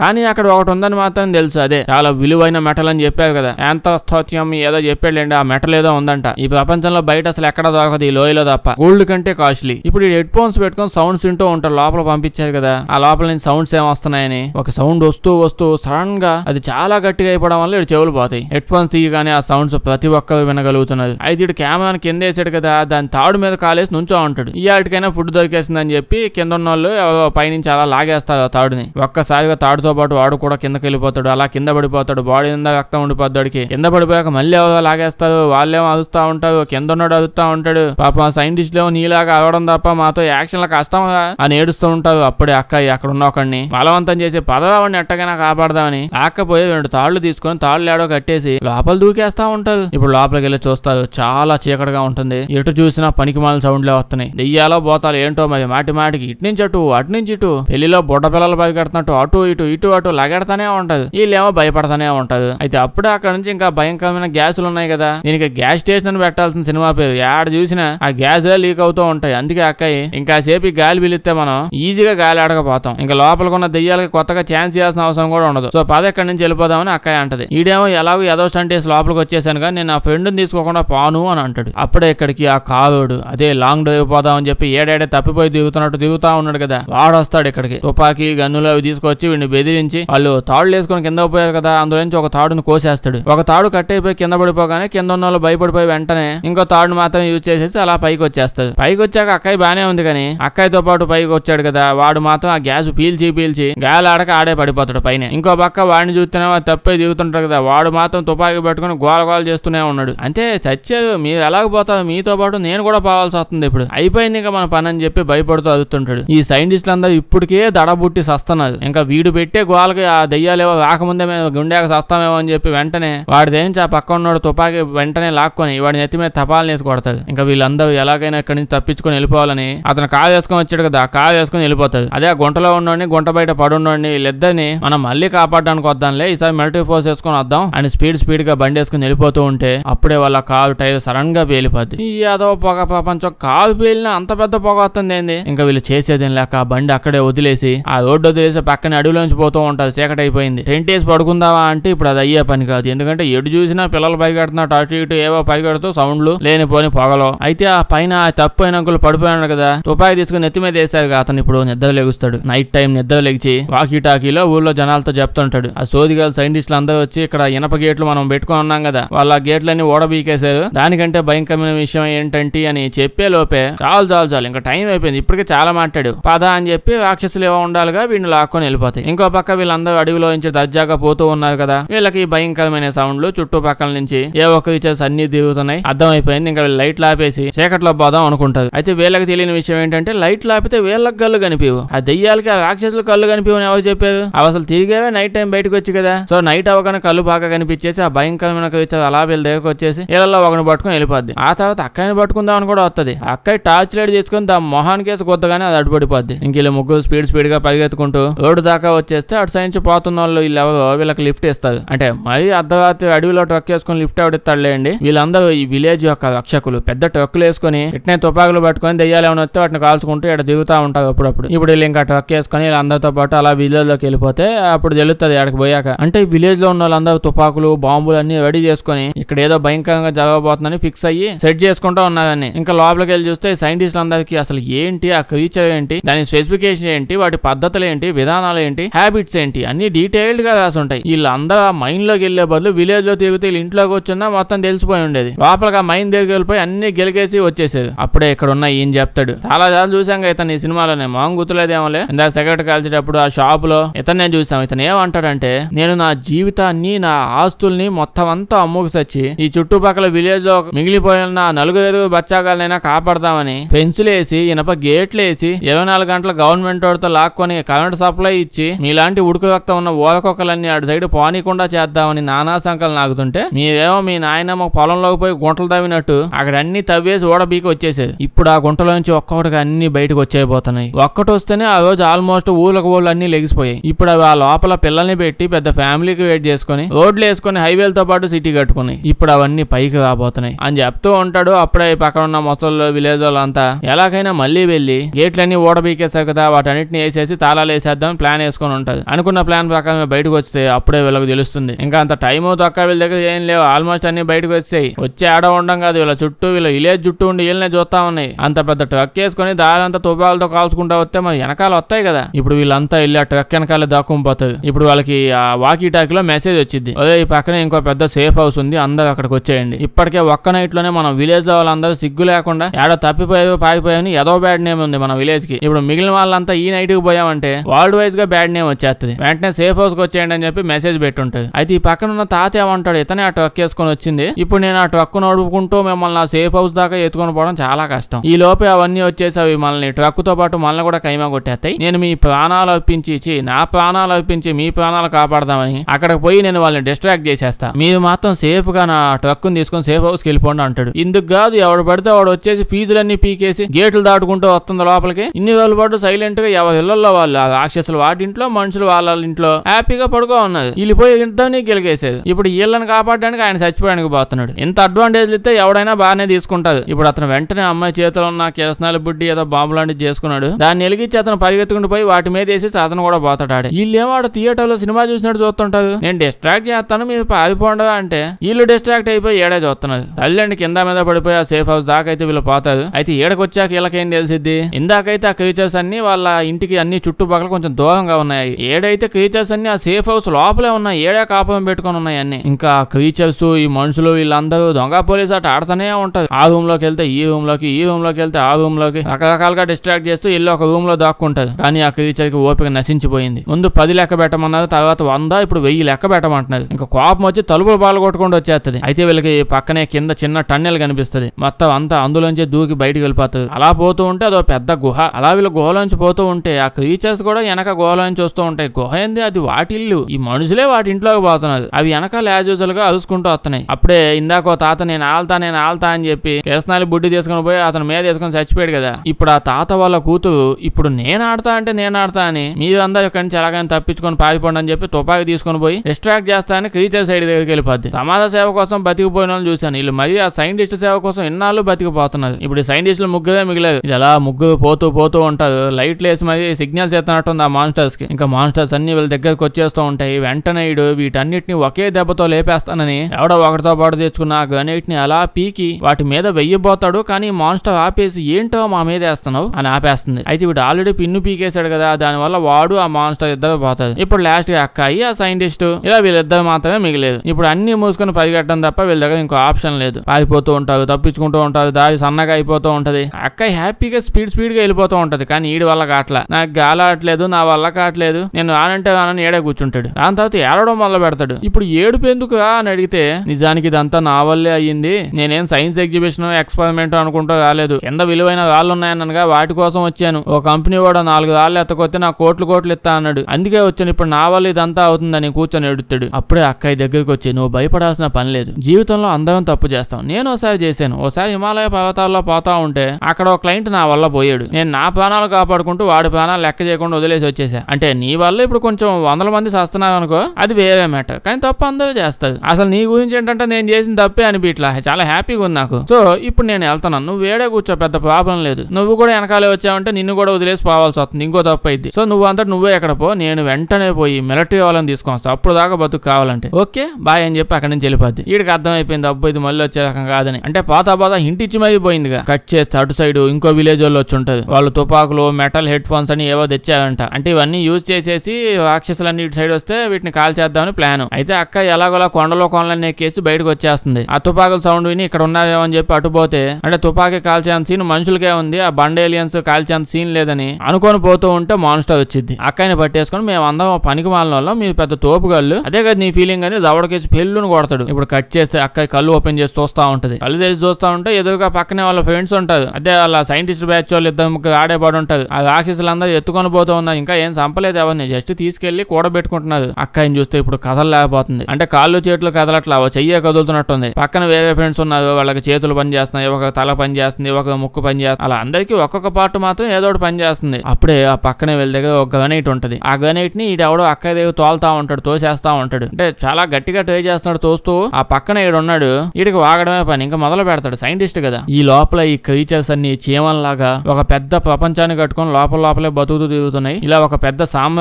కానీ అక్కడ ఒకటి ఉందని మాత్రం తెలుసు అదే చాలా విలువైన మెటల్ అని చెప్పారు కదా ఎంత స్తోత్యం ఏదో చెప్పాడండి ఆ మెటల్ ఏదో ఉందంట ఈ ప్రపంచంలో బయట అసలు ఎక్కడ దొరకదు ఈ లోయలో తప్ప గోల్డ్ కంటే కాస్ట్లీ ఇప్పుడు ఈ హెడ్ ఫోన్స్ పెట్టుకొని సౌండ్స్ వింటూ ఉంటారు లోపల పంపించారు కదా ఆ లోపల నుంచి సౌండ్స్ ఏం వస్తున్నాయని ఒక సౌండ్ వస్తూ వస్తూ సడన్ గా అది చాలా గట్టిగా అయిపోవడం వల్ల ఇటు చెవులు పోతాయి హెడ్ ఫోన్స్ తీయగానే ఆ సౌండ్స్ ప్రతి ఒక్కరు వినగలుగుతున్నది అయితే ఇటు కెమెరాని కింద వేసాడు కదా దాని తాడు మీద కాలేసి నుంచో ఉంటాడు ఈ ఆటికైనా ఫుడ్ దొరికేసిందని చెప్పి కింద ఉన్న వాళ్ళు ఎవరో పైనుంచి అలా లాగేస్తారు ఆ తాడుని ఒక్కసారిగా తాడుతో పాటు వాడు కూడా కిందకి వెళ్ళిపోతాడు అలా కింద పడిపోతాడు బాడీ నిండా రక్తం ఉండిపోద్దాడికి కింద పడిపోయాక మళ్ళీ ఎవరో లాగేస్తారు వాళ్ళేమో అరుస్తా ఉంటారు కింద ఉన్నాడు అరుస్తా ఉంటాడు పాప సైంటిస్ట్ ఏమో నీలాగా అరవడం తప్ప మాతో యాక్షన్ల కష్టం అని ఏడుస్తూ ఉంటారు అప్పుడే అక్కయ్య అక్కడ ఉన్న ఒకడిని బలవంతం చేసి పదవాడిని ఎట్టగైనా కాపాడదామని ఆకపోయి రెండు తాళ్లు తీసుకొని తాళ్ళు ఏడో కట్టేసి లోపల దూకేస్తా ఉంటారు ఇప్పుడు లోపలికి వెళ్ళి చూస్తారు చాలా చీకటిగా ఉంటుంది ఎటు చూసినా పనికిమాల సౌండ్లే వస్తున్నాయి దెయ్యాలో పోతాలు ఏంటో మరి మాటి మాటికి ఇటు నుంచి అటు అటు నుంచి ఇటు పెళ్లిలో బుడ్డ పిల్లలు పరిగెడుతున్నట్టు అటు ఇటు ఇటు అటు లగెడతానే ఉంటది వీళ్ళేమో భయపడతానే ఉంటది అయితే అప్పుడే అక్కడ నుంచి ఇంకా భయంకరమైన గ్యాసులు ఉన్నాయి కదా దీనికి గ్యాస్ స్టేషన్ అని పెట్టాల్సిన సినిమా పేరు యాడ చూసినా ఆ గ్యాస్ లీక్ అవుతూ ఉంటాయి అందుకే అక్కయ్య ఇంకా సేపు ఈ గాలి పిలిస్తే మనం ఈజీగా గాలి ఆడకపోతాం ఇంకా లోపలికి ఉన్న దెయ్యాలకి కొత్తగా ఛాన్స్ చేయాల్సిన అవసరం కూడా ఉండదు సో పద ఎక్కడి నుంచి వెళ్ళిపోదామని అక్కయ్య అంటది ఈడేమో ఎలాగో ఏదో స్టంట్ వేసి లోపలికి వచ్చేసాను కానీ నేను నా ఫ్రెండ్ తీసుకోకుండా పాను అని అంటాడు అప్పుడే ఇక్కడికి ఆ కాలోడు అదే లాంగ్ డ్రైవ్ పోదామని చెప్పి ఏడాడే తప్పిపోయి దిగుతున్నట్టు దిగుతా ఉన్నాడు కదా వాడు వస్తాడు ఇక్కడికి తుపాకీ గన్నులు అవి తీసుకొచ్చి వీడిని బెదిరించి వాళ్ళు తాళ్ళు వేసుకొని కింద పోయారు కదా అందులో నుంచి ఒక తాడును కోసేస్తాడు ఒక తాడు కట్ అయిపోయి కింద పడిపోగానే కింద ఉన్న వాళ్ళు భయపడిపోయి వెంటనే ఇంకో తాడును మాత్రం యూజ్ చేసేసి అలా పైకి వచ్చేస్తుంది పైకి వచ్చాక అక్కయ్య బానే ఉంది కానీ అక్కయ్యతో పాటు పైకి వచ్చాడు కదా వాడు మాత్రం ఆ గ్యాస్ పీల్చి పీల్చి గాలి ఆడక ఆడే పడిపోతాడు పైన ఇంకో పక్క వాడిని చూస్తేనే వాడు తప్పే దిగుతుంటాడు కదా వాడు మాత్రం తుపాకీ పెట్టుకుని గోల గోల చేస్తూనే ఉన్నాడు అంటే చచ్చేది మీరు ఎలాగ పోతారు మీతో పాటు నేను కూడా పోవాల్సి వస్తుంది ఇప్పుడు అయిపోయింది ఇంకా మన పని అని చెప్పి భయపడుతూ అదుతుంటాడు ఈ సైంటిస్టులు అందరూ ఇప్పటికే దడబుట్టి సస్తున్నారు ఇంకా వీడు పెట్టే గోలకి ఆ దెయ్యాలేవో రాకముందే మేము గుండెకి సస్తామేమో అని చెప్పి వెంటనే వాడి దేనించి ఆ పక్క ఉన్నాడు తుపాకీ వెంటనే లాక్కొని వాడి నెత్తి మీద తపాలు వేసి కొడతాడు ఇంకా వీళ్ళందరూ ఎలాగైనా ఇక్కడి నుంచి తప్పించుకొని వెళ్ళిపోవాలని అతను కాలు వేసుకొని వచ్చాడు కదా ఆ కాలు వేసుకొని వెళ్ళిపోతాడు అదే ఆ గుంటలో ఉన్నోడిని గుంట బయట పడుండోడిని వీళ్ళిద్దరిని మనం మళ్ళీ కాపాడడానికి వద్దాంలే ఈసారి మిలిటరీ ఫోర్స్ వేసుకొని వద్దాం అని స్పీడ్ స్పీడ్ గా బండి వేసుకొని వెళ్ళిపోతూ ఉంటే అప్పుడే వాళ్ళ కాలు టైర్ సడన్ గా పేలిపోద్ది ఈ యాదవ పొగ ప్రపంచం కాలు పేలిన అంత పెద్ద పొగ వస్తుంది ఏంది ఇంకా వీళ్ళు చేసేదేం లేక ఆ బండి అక్కడే వదిలేసి ఆ రోడ్డు వదిలేసి పక్కన అడవిలోంచి పోతూ ఉంటారు చీకటి అయిపోయింది టెంట్ వేసి పడుకుందావా అంటే ఇప్పుడు అది అయ్యే పని కాదు ఎందుకంటే ఎటు చూసినా పిల్లలు పైకెడుతున్నట్టు అటు ఇటు ఏవో పైకెడుతూ సౌండ్లు లేనిపోని పొగలు అయితే ఆ పైన ఆ తప్పు అయిన అంకులు పడిపోయాడు కదా తుపాకీ తీసుకుని నెత్తి మీద వేశారు కదా అతను ఇప్పుడు నిద్ర లెగుస్తాడు నైట్ టైం నిద్ర లెగిచి వాకీ టాకీలో ఊళ్ళో జనాలతో చెప్తుంటాడు ఆ సోదిగాల సైంటిస్టులు అందరూ వచ్చి ఇక్కడ ఇనప గేట్లు మనం పెట్టుకొని ఉన్నాం కదా వాళ్ళ ఆ గేట్లన్నీ ఓడబీకేశారు దానికంటే భయంకరమైన విషయం ఏంటంటే అని చెప్పే లోపే చాలు చాలు చాలు ఇంకా టైం అయిపోయింది ఇప్పటికే చాలా మాట్లాడు పద అని చెప్పి రాక్షసులు ఏవో ఉండాలిగా వీడిని లాక్కొని వెళ్ళిపోతాయి ఇంకో పక్క వీళ్ళందరూ అడవిలో నుంచి దర్జాగా పోతూ ఉన్నారు కదా వీళ్ళకి భయంకరమైన సౌండ్లు చుట్టుపక్కల నుంచి ఏ ఒక్క విచేసి అన్ని తిరుగుతున్నాయి అర్థమైపోయింది ఇంకా వీళ్ళు లైట్లు ఆపేసి చీకట్లో పోదాం అనుకుంటారు అయితే వీళ్ళకి తెలియని విషయం ఏంటంటే లైట్లు ఆపితే వీళ్ళకి కళ్ళు కనిపివు ఆ దెయ్యాలకి ఆ రాక్షసులు కళ్ళు కనిపివు అని ఎవరు చెప్పారు అవి అసలు తిరిగేవే నైట్ టైం బయటకు వచ్చి కదా సో నైట్ అవ్వగానే కళ్ళు బాగా కనిపించేసి ఆ భయంకరమైన క్రీచర్ అలా వీళ్ళ దగ్గరకు వచ్చేసి వీళ్ళలో ఒకని పట్టుకొని వెళ్ళిపోద్ది ఆ తర్వాత అక్కని పట్టుకుందాం అని కూడా వస్తుంది అక్కయ్య టార్చ్ లైట్ తీసుకొని దా మొహానికి వేసి కొత్తగానే అది అడ్డుపడిపోద్ది ఇంక వీళ్ళు ముగ్గురు స్పీడ్ స్పీడ్ గా పరిగెత్తుకుంటూ రోడ్డు దాకా వచ్చేస్తే అటు సైన్స్ పోతున్న వాళ్ళు వీళ్ళు ఎవరో వీళ్ళకి లిఫ్ట్ ఇస్తారు అంటే మరి అర్ధరాత్రి అడవిలో ట్రక్ వేసుకొని లిఫ్ట్ ఎవడిస్తాడులేండి వీళ్ళందరూ ఈ విలేజ్ యొక్క రక్షకులు పెద్ద ట్రక్కులు వేసుకొని ఇట్నే తుపాకులు పట్టుకొని దెయ్యాలు ఏమైనా వస్తే వాటిని కాల్చుకుంటూ ఇక్కడ దిగుతా ఉంటారు అప్పుడప్పుడు ఇప్పుడు వీళ్ళు ఇంకా ట్రక్ వేసుకొని వీళ్ళందరితో పాటు అలా విలేజ్ లోకి వెళ్ళిపోతే అప్పుడు తెలుస్తుంది అక్కడికి పోయాక అంటే విలేజ్ లో ఉన్న వాళ్ళందరూ తుపాకులు బాంబులు అన్ని రెడీ చేసుకొని ఇక్కడ ఏదో భయంకరంగా జరగబోతుందని ఫిక్స్ అయ్యి సెట్ చేసుకుంటూ ఉన్నారని ఇంకా లోపలికి వెళ్ళి చూస్తే సైంటిస్టులు అందరికీ అసలు ఏంటి ఆ క్రీచర్ ఏంటి దాని స్పెసిఫికేషన్ ఏంటి వాటి పద్ధతులు ఏంటి విధానాలు ఏంటి హ్యాబిట్స్ ఏంటి అన్ని డీటెయిల్డ్ గా రాసి ఉంటాయి వీళ్ళందరూ ఆ మైండ్ లోకి వెళ్లే బదులు విలేజ్ లో తిరిగితే వీళ్ళు ఇంట్లోకి వచ్చిందా మొత్తం తెలిసిపోయి ఉండేది లోపలికి ఆ మైండ్ దగ్గరికి వెళ్ళిపోయి అన్ని గెలిగేసి వచ్చేసేది అప్పుడే ఇక్కడ ఉన్న ఈయన చెప్తాడు చాలా సార్లు చూసాం కదా ఇతను ఈ సినిమాలోనే మొహం గుర్తులేదేమోలే ఇందాక సిగరెట్ కాల్చేటప్పుడు ఆ షాప్ లో ఇతను నేను చూసాం ఇతను ఏమంటాడంటే నేను నా జీవితాన్ని నా ఆస్తుల్ని మొత్తం అంతా అమ్ముకు సచ్చి ఈ చుట్టుపక్కల విలేజ్ లో మిగిలిపోయిన నా నలుగురు బచ్చాగాలనైనా కాపాడదామని పెన్సులేసి ఇనప గేట్లేసి ఇరవై నాలుగు గంటల గవర్నమెంట్ వాడితో లాక్కొని కరెంట్ సప్లై ఇచ్చి మీలాంటి ఉడుకు రక్తం ఉన్న ఓలకొక్కలన్నీ అటు సైడ్ పోనీకుండా చేద్దామని నానా సంకలు నాగుతుంటే మీరేమో మీ నాయనమ్మ పొలంలోకి పోయి గుంటలు తవ్వినట్టు అక్కడ అన్ని తవ్వేసి ఓడబీకి వచ్చేసేది ఇప్పుడు ఆ గుంటలో నుంచి ఒక్కొక్కటిగా అన్ని బయటకు వచ్చేయబోతున్నాయి ఒక్కటి వస్తేనే ఆ రోజు ఆల్మోస్ట్ ఊళ్ళకు ఊళ్ళు అన్ని లెగిసిపోయాయి ఇప్పుడు అవి ఆ లోపల పిల్లల్ని పెట్టి పెద్ద ఫ్యామిలీకి వెయిట్ చేసుకుని రోడ్లు వేసుకుని హైవేలతో పాటు సిటీ కట్టుకున్నాయి ఇప్పుడు అవన్నీ పైకి రాబోతున్నాయి అని చెప్తూ ఉంటాడు అప్పుడే ఈ పక్కన ఉన్న మొసళ్ళు విలేజ్ వాళ్ళంతా ఎలాగైనా మళ్ళీ వెళ్ళి గేట్లన్నీ ఓడబీకేసారు కదా వాటన్నిటిని వేసేసి తాళాలు వేసేద్దాం ప్లాన్ వేసుకొని ఉంటారు ఉంటది అనుకున్న ప్లాన్ ప్రకారం బయటకు వస్తే అప్పుడే వీళ్ళకి తెలుస్తుంది ఇంకా అంత టైం తొక్క వీళ్ళ దగ్గర ఏం లేవు ఆల్మోస్ట్ అన్ని బయటకు వచ్చాయి వచ్చి ఆడ ఉండం కాదు వీళ్ళ చుట్టూ వీళ్ళ విలేజ్ చుట్టూ ఉండి వీళ్ళనే చూస్తా ఉన్నాయి అంత పెద్ద ట్రక్ వేసుకొని దాదంతా తుపాలతో కాల్చుకుంటా వస్తే మరి వెనకాల వస్తాయి కదా ఇప్పుడు వీళ్ళంతా వెళ్ళి ఆ ట్రక్ వెనకాల దాక్కుపోతుంది ఇప్పుడు వాళ్ళకి ఆ వాకీ టాకీలో మెసేజ్ వచ్చింది అదే ఈ పక్కనే ఇంకో పెద్ద సేఫ్ హౌస్ ఉంది అందరూ అక్కడికి వచ్చేయండి ఇప్పటికే ఒక్క నైట్ లోనే మనం విలేజ్ లో వాళ్ళందరూ సిగ్గు లేకుండా ఏడో తప్పిపోయావు పాగిపోయావని ఏదో బ్యాడ్ నేమ్ ఉంది మన విలేజ్ కి ఇప్పుడు మిగిలిన వాళ్ళంతా ఈ నైట్ కి పోయామంటే వరల్డ్ వైజ్ గా బ్యాడ్ నేమ్ వచ్చేస్తుంది వెంటనే సేఫ్ హౌస్ కి వచ్చేయండి అని చెప్పి మెసేజ్ పెట్టుంటది అయితే ఈ పక్కన ఉన్న తాత ఏమంటాడు ఇతనే ఆ ట్రక్ వేసుకొని వచ్చింది ఇప్పుడు నేను ఆ ట్రక్ నడుపుకుంటూ మిమ్మల్ని ఆ సేఫ్ హౌస్ దాకా ఎత్తుకొని పోవడం చాలా కష్టం ఈ లోపే అవన్నీ వచ్చేసి అవి మనల్ని ట్రక్ తో పాటు మనల్ని కూడా కైమా కొట్టేస్తాయి నేను మీ ప్రాణాలు అర్పించి ఛీ, నా ప్రాణాలు అర్పించి మీ ప్రాణాలు కాపాడదామని అక్కడికి పోయి నేను వాళ్ళని డిస్ట్రాక్ట్ చేసేస్తా మీరు మాత్రం సేఫ్ గా నా ట్రక్ తీసుకొని సేఫ్ హౌస్ కి వెళ్ళిపోండి అంటాడు ఇందుకు కాదు ఎవడు పడితే వాడు వచ్చేసి ఫీజులన్నీ పీకేసి గేట్లు దాటుకుంటూ వస్తుంది లోపలికి ఇన్ని రోజుల పాటు సైలెంట్ గా ఎవరి ఇళ్లలో వాళ్ళు ఆ రాక్షసులు వాటింట్లో మనుషులు వాళ్ళ ఇంట్లో హ్యాపీగా పడుకో ఉన్నది వీళ్ళు పోయి ఇద్దరిని గెలిగేసేది ఇప్పుడు వీళ్ళని కాపాడడానికి ఆయన చచ్చిపోయానికి పోతున్నాడు ఇంత అడ్వాంటేజ్ ఇస్తే ఎవడైనా బాగానే తీసుకుంటాడు ఇప్పుడు అతను వెంటనే అమ్మాయి చేతిలో ఉన్న కిరసనాల బుడ్డి ఏదో బాంబు లాంటిది చేసుకున్నాడు దాన్ని వెలిగించి అతను పరిగెత్తుకుంటూ పోయి వాటి మీద వేసేసి అతను కూడా పోతాడు ఆడే వీళ్ళేమో ఆడ థియేటర్ లో సినిమా చూసినట్టు చూస్తుంటారు నేను డిస్ట్రాక్ట్ చేస్తాను మీరు పారిపోండా అంటే వీళ్ళు డిస్ట్రాక్ట్ అయిపోయి ఏడే చూస్తున్నారు తల్లిదండ్రి కింద మీద పడిపోయి ఆ సేఫ్ హౌస్ దాకా అయితే వీళ్ళు పోతారు అయితే ఏడకి వచ్చాక వీళ్ళకేం తెలిసిద్ది ఇందాకైతే ఆ క్రీచర్స్ అన్ని వాళ్ళ ఇంటికి అన్ని చుట్టుపక్కల కొంచెం దూరంగా ఉన్నాయి ఏడైతే క్రీచర్స్ అన్ని ఆ సేఫ్ హౌస్ లోపలే ఉన్నాయి ఏడే కాపురం పెట్టుకొని ఉన్నాయి అన్ని ఇంకా క్రీచర్స్ ఈ మనుషులు వీళ్ళందరూ దొంగ పోలీస్ అట ఆడుతూనే ఉంటారు ఆ రూమ్ లోకి వెళ్తే ఈ రూమ్ లోకి ఈ రూమ్ లోకి వెళ్తే ఆ రూమ్ లోకి రకరకాలుగా డిస్ట్రాక్ట్ చేస్తూ ఇల్లు ఒక రూమ్ లో దాక్కుంటారు కానీ ఆ క్రీచర్ కి ఓపిక నశించిపోయింది ముందు పది లెక్క పెట్టమన్నారు తర్వాత వంద ఇప్పుడు వెయ్యి లెక్క పెట్టమంటున్నారు ఇంకా కోపం వచ్చి తలుపులు పాలు కొట్టుకుంటూ వచ్చేస్తుంది అయితే వీళ్ళకి పక్కనే కింద చిన్న టన్నెల్ కనిపిస్తుంది మొత్తం అంతా అందులోంచి దూకి బయటికి వెళ్ళిపోతుంది అలా పోతూ ఉంటే అదో పెద్ద గుహ అలా వీళ్ళు గుహలోంచి పోతూ ఉంటే ఆ క్రీచర్స్ కూడా వెనక గుహలోంచి వస్తూ ఉంటాయి గుహ ఏంది అది వాటి ఇల్లు ఈ మనుషులే వాటి ఇంట్లోకి పోతున్నారు అవి వెనకాల యాజ్ యూజువల్ గా అరుచుకుంటూ వస్తున్నాయి అప్పుడే ఇందాక ఓ తాత నేను ఆల్తా నేను ఆల్తా అని చెప్పి కేసనాలి బుడ్డి తీసుకుని పోయి అతని మీద తీసుకొని చచ్చిపోయాడు కదా ఇప్పుడు ఆ తాత వాళ్ళ కూతురు ఇప్పుడు నేను ఆడతా అంటే నేను ఆడతా అని మీరందరూ ఇక్కడి నుంచి ఎలాగైనా తప్పించుకొని పారిపోండి అని చెప్పి తుపాకి తీసుకొని పోయి డిస్ట్రాక్ట్ చేస్తా అని క్రీచర్ సైడ్ దగ్గరికి వెళ్ళిపోద్ది సమాజ సేవ కోసం బతికిపోయిన వాళ్ళని చూశాను వీళ్ళు మరి ఆ సైంటిస్ట్ సేవ కోసం ఎన్నాళ్ళు బతికిపోతున్నారు ఇప్పుడు ఈ సైంటిస్టులు ముగ్గురే మిగిలేదు ఇది అలా ముగ్గురు పోతూ పోతూ ఉంటారు లైట్లు వేసి మరి సిగ్నల్స్ ఎత్తనట్టుంది ఆ మాన్స్టర్స్ కి ఇంకా మాన్స్టర్స్ అన్ని వీళ్ళ దగ్గరకు వచ్చేస్తూ ఉంటాయి వెంటనే ఈడు వీటన్నిటిని ఒకే దెబ్బతో లేపేస్తానని ఎవడో ఒకటితో పాటు తెచ్చుకున్న ఆ గనేటిని అలా పీకి వాటి మీద వెయ్యబోతాడు కానీ మాన్స్టర్ ఆపేసి ఏంటో మా మీద వేస్తున్నావు అని ఆపేస్తుంది అయితే వీడు ఆల్రెడీ పిన్ను పీకేశాడు కదా దానివల్ల వాడు ఆ మాన్స్టర్ ఇద్దరు పోతారు ఇప్పుడు లాస్ట్ గా అక్కాయి ఆ సైంటిస్ట్ ఇలా వీళ్ళిద్దరు మాత్రమే మిగిలేదు ఇప్పుడు అన్ని మూసుకొని పరిగెట్టడం తప్ప వీళ్ళ దగ్గర ఇంకో ఆప్షన్ లేదు పారిపోతూ ఉంటారు తప్పించుకుంటూ ఉంటారు దారి సన్నగా అయిపోతూ ఉంటది అక్క హ్యాపీగా స్పీడ్ స్పీడ్ గా వెళ్ళిపోతూ ఉంటది కానీ ఈడి వల్ల కావట్లా నాకు గాలాట్లేదు నా వల్ల కావట్లేదు నేను రానంటే రానని ఏడే కూర్చుంటాడు దాని తర్వాత ఏడవడం మొదలు పెడతాడు ఇప్పుడు ఏడుపు ఎందుకు అని అడిగితే నిజానికి ఇదంతా నా వల్లే అయ్యింది నేనేం సైన్స్ ఎగ్జిబిషన్ ఎక్స్పెరిమెంట్ అనుకుంటూ రాలేదు కింద విలువైన రాళ్ళు ఉన్నాయనగా వాటి కోసం వచ్చాను ఓ కంపెనీ కూడా నాలుగు రాళ్ళు ఎత్తకొస్తే నా కోట్లు కోట్లు ఇస్తా అన్నాడు అందుకే వచ్చాను ఇప్పుడు నా వల్ల ఇదంతా అవుతుందని కూర్చొని ఎడుతాడు అప్పుడే అక్కయ్య దగ్గరికి వచ్చి నువ్వు భయపడాల్సిన పని లేదు జీవితంలో అందరం తప్పు చేస్తాం నేను ఒకసారి చేశాను ఒకసారి హిమాలయ పర్వతాల్లో పోతా ఉంటే అక్కడ ఒక క్లయింట్ నా వల్ల పోయాడు నేను నా ప్రాణాలు కాపాడుకుంటూ వాడి ప్రాణాలు లెక్క చేయకుండా వదిలేసి వచ్చేసా అంటే నీ వల్ల ఇప్పుడు కొంచెం వందల మంది చేస్తున్నారు అనుకో అది వేరే మ్యాటర్ కానీ తప్పు అందరూ చేస్తారు అసలు నీ గురించి ఏంటంటే నేను చేసిన తప్పే అనిపించలా చాలా హ్యాపీగా ఉంది నాకు సో ఇప్పుడు నేను వెళ్తున్నాను నువ్వు వేడే కూర్చో పెద్ద ప్రాబ్లం లేదు నువ్వు కూడా వెనకాలే వచ్చావంటే నిన్ను కూడా వదిలేసి పోవాల్సి వస్తుంది ఇంకో తప్పు అయింది సో నువ్వు అంతటి నువ్వే ఎక్కడ పో నేను వెంటనే పోయి మిలిటరీ వాళ్ళని తీసుకొని వస్తా అప్పుడు దాకా బతుకు కావాలంటే ఓకే బాయ్ అని చెప్పి అక్కడి నుంచి వెళ్ళిపోద్ది వీడికి అర్థమైపోయింది అబ్బో ఇది మళ్ళీ వచ్చే రకం కాదని అంటే పాత పాత హింట్ ఇచ్చి మరీ పోయిందిగా కట్ చేస్తే అటు సైడ్ ఇంకో విలేజ్ వాళ్ళు వచ్చి ఉంటది వాళ్ళు తుపాకులు మెటల్ హెడ్ ఫోన్స్ అని ఏవో తెచ్చారంట అంటే ఇవన్నీ యూజ్ చేసేసి రాక్షసులన్నీ ఇటు సైడ్ వస్తే వీటిని కాల్ చేద్దామని ప్లాన్ అయితే అక్క ఎలాగోలా కొండలో కొండలన్నీ ఎక్కేసి బయటకు వచ్చేస్తుంది ఆ తుపాకుల సౌండ్ విని ఇక్కడ ఉన్నాయేమో అని చెప్పి అటుపోతే అంటే తుపాకీ కాల్చేంత సీన్ మనుషులకే ఉంది ఆ బండ్ ఏలియన్స్ కాల్చేంత సీన్ లేదని అనుకొని పోతూ ఉంటే మాన్స్టర్ వచ్చింది అక్కని పట్టేసుకొని మేము అందరం పనికి మాలిన వాళ్ళం మీరు పెద్ద తోపుగాళ్ళు అదే కదా నీ ఫీలింగ్ అని దవడకేసి పెళ్ళుని కొడతాడు ఇప్పుడు కట్ చేస్తే అక్క కళ్ళు ఓపెన్ చేసి చూస్తా ఉంటది కళ్ళు తెరిచి చూస్తా ఉంటే ఎదురుగా పక్కనే వాళ్ళ ఫ్రెండ్స్ ఉంటారు అదే వాళ్ళ సైంటిస్ట్ బ్యాచ్ వాళ్ళు ఇద్దరు ముగ్గురు ఆడేపాడు ఉంటారు ఆ రాక్షసులందరూ ఎత్తుకొని పోతూ ఉన్నారు ఇంకా ఏం చంపలేదు ఎవరిని జస్ట్ తీసుకెళ్లి కూడబెట్టుకుంటున్నారు అక్కని చూస్తే ఇప్పుడు కదలలేకపోతుంది అంటే కాళ్ళు చేతులు కదలట్లా ఓ చెయ్యే కదులుతున్నట్టుంది పక్కన వేరే ఫ్రెండ్స్ ఉన్నారు వాళ్ళకి చేతులు పని చేస్తున్నాయి ఒక తల పని చేస్తుంది ఒక ముక్కు పని చేస్తుంది అలా అందరికీ ఒక్కొక్క పార్ట్ మాత్రం ఏదో ఒకటి పని చేస్తుంది అప్పుడే ఆ పక్కనే వెళ్ళే దగ్గర ఒక గనైట్ ఉంటది ఆ గనైట్ ని ఈడెవడో అక్కయ్య దగ్గర తోలుతా ఉంటాడు తోసేస్తా ఉంటాడు అంటే చాలా గట్టిగా ట్రై చేస్తున్నాడు తోస్తూ ఆ పక్కన ఈడు ఉన్నాడు వీడికి వాగడమే పని ఇంకా మొదలు పెడతాడు సైంటిస్ట్ కదా ఈ లోపల ఈ క్రీచర్స్ అన్ని చీమల్లాగా ఒక పెద్ద ప్రపంచాన్ని కట్టుకొని లోపల లోపలే బతుకుతూ తిరుగుతున్నాయి ఇలా ఒక పెద్ద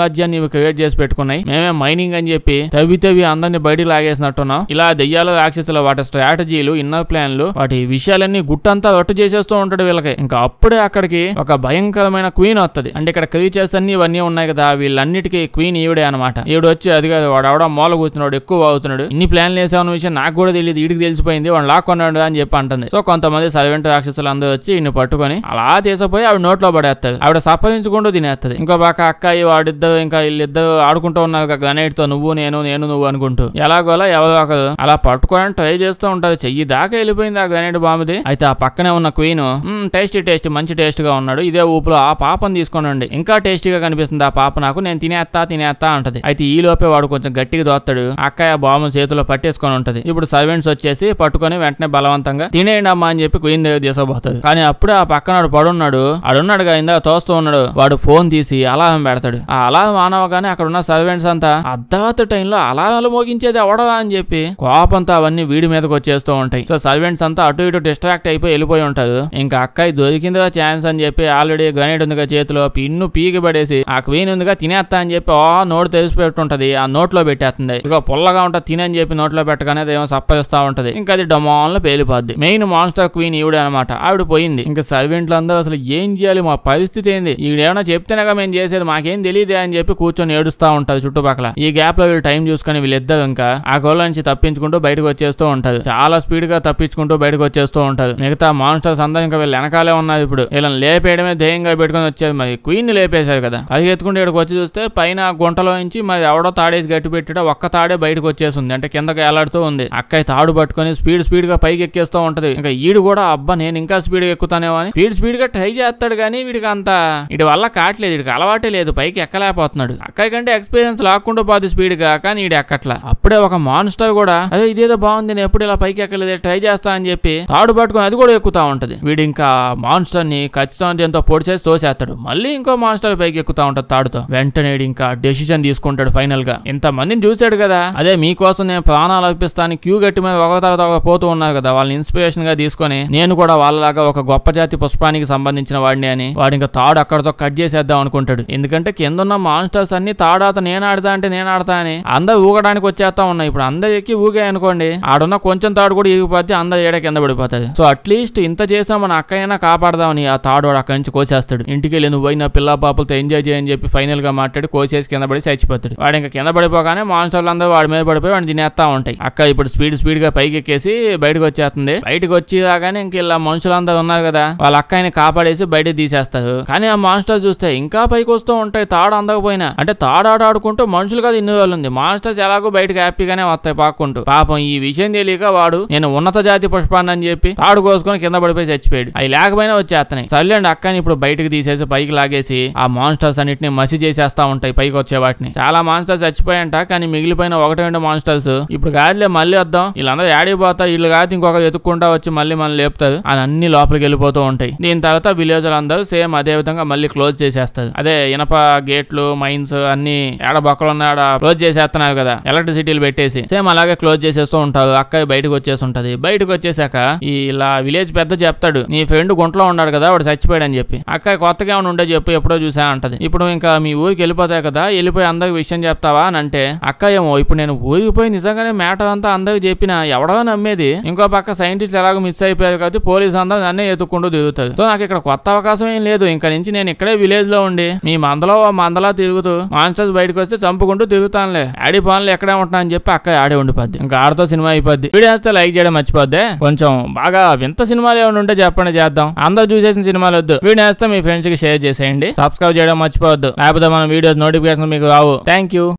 సామ్రాజ్యాన్ని ఇవి క్రియేట్ చేసి పెట్టుకున్నాయి మేమే మైనింగ్ అని చెప్పి తవ్వి తవ్వి అందరిని బయటికి లాగేసినట్టున్నాం ఇలా దెయ్యాలు రాక్షసులు వాటి స్ట్రాటజీలు ఇన్నర్ ప్లాన్లు వాటి విషయాలన్నీ గుట్టంతా రొట్టు చేసేస్తూ ఉంటాడు వీళ్ళకి ఇంకా అప్పుడే అక్కడికి ఒక భయంకరమైన క్వీన్ వస్తది అంటే ఇక్కడ క్రీచర్స్ అన్ని ఇవన్నీ ఉన్నాయి కదా వీళ్ళన్నిటికీ క్వీన్ ఈవిడే అనమాట ఈవిడ వచ్చి అది కాదు వాడు ఆవిడ మూల కూర్చున్నాడు ఎక్కువ అవుతున్నాడు ఇన్ని ప్లాన్లు వేసామన్న విషయం నాకు కూడా తెలియదు వీడికి తెలిసిపోయింది వాడు లాక్కున్నాడు అని చెప్పి అంటుంది సో కొంతమంది సర్వెంట్ రాక్షసులు అందరూ వచ్చి ఈయన పట్టుకొని అలా తీసపోయి ఆవిడ నోట్లో పడేస్తుంది ఆవిడ సప్పరించుకుంటూ తినేస్తుంది ఇంకో పక్క అక్కాయి వాడిద్దరు ఇంకా వీళ్ళిద్దరు ఆడుకుంటూ ఉన్నారు గ్రనైట్ తో నువ్వు నేను నేను నువ్వు అనుకుంటూ ఎలాగోలా ఎవరో ఒకరు అలా పట్టుకోవడానికి ట్రై చేస్తూ ఉంటది చెయ్యి దాకా వెళ్ళిపోయింది ఆ గ్రనైట్ బాంబుది అయితే ఆ పక్కనే ఉన్న క్వీన్ టేస్టీ టేస్ట్ మంచి టేస్ట్ గా ఉన్నాడు ఇదే ఊపులో ఆ పాపను తీసుకోనండి ఇంకా టేస్టీగా కనిపిస్తుంది ఆ పాప నాకు నేను తినేస్తా తినేస్తా అంటది అయితే ఈ లోపే వాడు కొంచెం గట్టిగా దోస్తాడు అక్కయ్య బాంబు చేతిలో పట్టేసుకొని ఉంటది ఇప్పుడు సర్వెంట్స్ వచ్చేసి పట్టుకొని వెంటనే బలవంతంగా తినేయండి అమ్మా అని చెప్పి క్వీన్ దగ్గర తీసుకోబోతుంది కానీ అప్పుడే ఆ పక్కన వాడు పడున్నాడు ఆడున్నాడు ఇందా తోస్తూ ఉన్నాడు వాడు ఫోన్ తీసి అలారం పెడతాడు ఆ అలారం ఆనవగానే అక్కడ ఉన్న సర్వెంట్స్ అంతా అర్ధరాత్రి టైంలో అలారాలు మోగించేది ఎవడవా అని చెప్పి కోపంతో అవన్నీ వీడి మీదకి వచ్చేస్తూ ఉంటాయి సో సర్వెంట్స్ అంతా అటు ఇటు డిస్ట్రాక్ట్ అయిపోయి వెళ్ళిపోయి ఉంటారు ఇంకా అక్కయ్య దొరికిందిగా ఛాన్స్ అని చెప్పి ఆల్రెడీ గ్రనేడ్ ఉందిగా చేతిలో పిన్ను పీకి పడేసి ఆ క్వీన్ ఉందిగా తినేస్తా అని చెప్పి ఆ నోటు తెలిసి పెట్టుంటది ఆ నోట్లో పెట్టేస్తుంది ఇక పుల్లగా ఉంటుంది తినని చెప్పి నోట్లో పెట్టగానే అదేమో సప్పగిస్తా ఉంటది ఇంకా అది డమాన్లో పేలిపోద్ది మెయిన్ మాన్స్టర్ క్వీన్ ఈవిడే అనమాట ఆవిడ పోయింది ఇంకా సర్వెంట్లు అందరూ అసలు ఏం చేయాలి మా పరిస్థితి ఏంది ఈవిడేమైనా చెప్తేనేగా మేము చేసేది మాకేం తెలియదే అని చెప్పి కూర్చొని ఏడుస్తా ఉంటది చుట్టుపక్కల ఈ గ్యాప్ లో వీళ్ళు టైం చూసుకొని వీళ్ళిద్దరు ఇంకా ఆ గోల నుంచి తప్పించుకుంటూ బయటకు వచ్చేస్తూ ఉంటది చాలా స్పీడ్ గా తప్పించుకుంటూ బయటకు వచ్చేస్తూ ఉంటది మిగతా మాన్స్టర్స్ అందరూ ఇంకా వీళ్ళు వెనకాలే ఉన్నారు ఇప్పుడు వీళ్ళని లేపేయడమే ధ్యేయంగా పెట్టుకొని వచ్చేది మరి క్వీన్ ని లేపేశారు కదా అది ఎత్తుకుంటే ఇక్కడికి వచ్చి చూస్తే పైన ఆ గుంటలో నుంచి మరి ఎవడో తాడేసి గట్టి పెట్టాడో ఒక్క తాడే బయటకు వచ్చేసింది అంటే కిందకి ఎలాడుతూ ఉంది అక్కయ్య తాడు పట్టుకొని స్పీడ్ స్పీడ్ గా పైకి ఎక్కేస్తూ ఉంటది ఇంకా ఈడు కూడా అబ్బా నేను ఇంకా స్పీడ్ గా ఎక్కుతానేమో అని స్పీడ్ స్పీడ్ గా ట్రై చేస్తాడు కానీ వీడికి అంత వీడి వల్ల కావట్లేదు వీడికి అలవాటే లేదు పైకి ఎక్కలేకపోతున్నాడు అక్కయ్య కంటే ఎక్స్పీరియన్స్ లాక్కుంటూ పోదు స్పీడ్ గా కానీ వీడు ఎక్కట్లా అప్పుడే ఒక మాన్స్టర్ కూడా అదే ఇదేదో బాగుంది నేను ఎప్పుడు ఇలా పైకి ఎక్కలేదు ట్రై చేస్తా అని చెప్పి తాడు పట్టుకొని అది కూడా ఎక్కుతా ఉంటది వీడు ఇంకా మాన్స్టర్ ని ఖచ్చితంగా దీంతో పొడి చేసి తోసేస్తాడు మళ్ళీ ఇంకో మాన్స్టర్ పైకి ఎక్కుతా ఉంటది తాడుతో వెంటనే వీడు ఇంకా డెసిషన్ తీసుకుంటాడు ఫైనల్ గా ఇంత మందిని చూశాడు కదా అదే మీకోసం నేను ప్రాణాలు అర్పిస్తాను క్యూ గట్టి మీద ఒక తర్వాత ఒక పోతూ ఉన్నారు కదా వాళ్ళని ఇన్స్పిరేషన్ గా తీసుకొని నేను కూడా వాళ్ళలాగా ఒక గొప్ప జాతి పుష్పానికి సంబంధించిన వాడిని అని వాడు ఇంకా తాడు అక్కడతో కట్ చేసేద్దాం అనుకుంటాడు ఎందుకంటే కింద ఉన్న మాన్స్టర్స్ అన్ని తాడాత నేను ఆడతా అంటే నేను ఆడతా అని అందరు ఊగడానికి వచ్చేస్తా ఉన్నాయి ఇప్పుడు అందరు ఎక్కి ఊగే అనుకోండి ఆడున్న కొంచెం తాడు కూడా ఈగిపోతే అందరు ఏడ కింద పడిపోతుంది సో అట్లీస్ట్ ఇంత చేసా మన అక్కయ్యనా కాపాడదామని ఆ తాడు వాడు అక్కడి నుంచి కోసేస్తాడు ఇంటికి వెళ్ళి నువ్వు పోయిన పిల్ల పాపలతో ఎంజాయ్ చేయని చెప్పి ఫైనల్ గా మాట్లాడి కోసేసి కింద పడి చచ్చిపోతాడు వాడు ఇంకా కింద పడిపోగానే మాన్స్టర్లు అందరూ వాడి మీద పడిపోయి వాడిని తినేస్తా ఉంటాయి అక్క ఇప్పుడు స్పీడ్ స్పీడ్ గా పైకి ఎక్కేసి బయటకు వచ్చేస్తుంది బయటకు వచ్చి రాగానే ఇంక ఇలా మనుషులందరూ ఉన్నారు కదా వాళ్ళ అక్కని కాపాడేసి బయటకు తీసేస్తారు కానీ ఆ మాన్స్టర్ చూస్తే ఇంకా పైకి వస్తూ ఉంటాయి తాడు అందకపోయినా అంటే తాడు ఆట ఆడుకుంటూ మనుషులు కదా ఇన్ని రోజులు ఉంది మాన్స్టర్స్ ఎలాగో బయటకు హ్యాపీగానే వస్తాయి పాక్కుంటూ పాపం ఈ విషయం తెలియక వాడు నేను ఉన్నత జాతి పుష్పాన్ని అని చెప్పి తాడు కోసుకొని కింద పడిపోయి చచ్చిపోయాడు అవి లేకపోయినా వచ్చేస్తున్నాయి సర్లేండి అక్కని ఇప్పుడు బయటకు తీసేసి పైకి లాగేసి ఆ మాన్స్టర్స్ అన్నిటిని మసి చేసేస్తా ఉంటాయి పైకి వచ్చే వాటిని చాలా మాన్స్టర్స్ చచ్చిపోయాంట కానీ మిగిలిపోయిన ఒకటి రెండు మాన్స్టర్స్ ఇప్పుడు కాదులే మళ్ళీ వద్దాం వీళ్ళందరూ యాడిపోతా వీళ్ళు కాదు ఇంకొక ఎత్తుక్కుంటా వచ్చి మళ్ళీ మనం లేపుతారు అని అన్ని లోపలికి వెళ్ళిపోతూ ఉంటాయి దీని తర్వాత విలేజ్ అందరూ సేమ్ అదే విధంగా మళ్ళీ క్లోజ్ చేసేస్తారు అదే ఇనప గేట్లు మైన్స్ అన్ని ఏడ బొక్కలు ఉన్నాయి ఆడ క్లోజ్ చేసేస్తున్నారు కదా ఎలక్ట్రిసిటీలు పెట్టేసి సేమ్ అలాగే క్లోజ్ చేసేస్తూ ఉంటారు అక్కయ్య బయటకు వచ్చేసి ఉంటది బయటకు వచ్చేసాక ఈ ఇలా విలేజ్ పెద్ద చెప్తాడు నీ ఫ్రెండ్ గుంట్లో ఉన్నాడు కదా వాడు చచ్చిపోయాడు అని చెప్పి అక్కయ్య కొత్తగా ఏమైనా ఉండే చెప్పు ఎప్పుడో చూసా అంటది ఇప్పుడు ఇంకా మీ ఊరికి వెళ్ళిపోతాయి కదా వెళ్ళిపోయి అందరికి విషయం చెప్తావా అని అంటే అక్క ఏమో ఇప్పుడు నేను ఊరికి పోయి నిజంగానే మ్యాటర్ అంతా అందరికి చెప్పిన ఎవడో నమ్మేది ఇంకో పక్క సైంటిస్ట్ ఎలాగో మిస్ అయిపోయారు కాబట్టి పోలీస్ అంతా నన్నే ఎత్తుకుంటూ దిగుతుంది సో నాకు ఇక్కడ కొత్త అవకాశం ఏం లేదు ఇంకా నుంచి నేను ఇక్కడే విలేజ్ లో ఉండి మీ మందలో ఓ మందలా తిరుగుతూ మాన్స్టర్స్ బయటకు వస్తే చంపుకుంటూ తిరుగుతానులే ఆడి పనులు ఎక్కడే ఉంటా అని చెప్పి అక్క ఆడే ఉండిపోద్ది ఇంకా ఆడతో సినిమా అయిపోద్ది వీడియో వేస్తే లైక్ చేయడం మర్చిపోద్ది కొంచెం బాగా వింత సినిమాలు ఏమైనా ఉంటే చెప్పండి చేద్దాం అందరూ చూసేసిన సినిమాలు వద్దు వీడియో వేస్తే మీ ఫ్రెండ్స్ కి షేర్ చేసేయండి సబ్స్క్రైబ్ చేయడం మర్చిపోవద్దు లేకపోతే మన వీడియోస్ నోటిఫికేషన్ మీకు రావు థ్యాంక్ యూ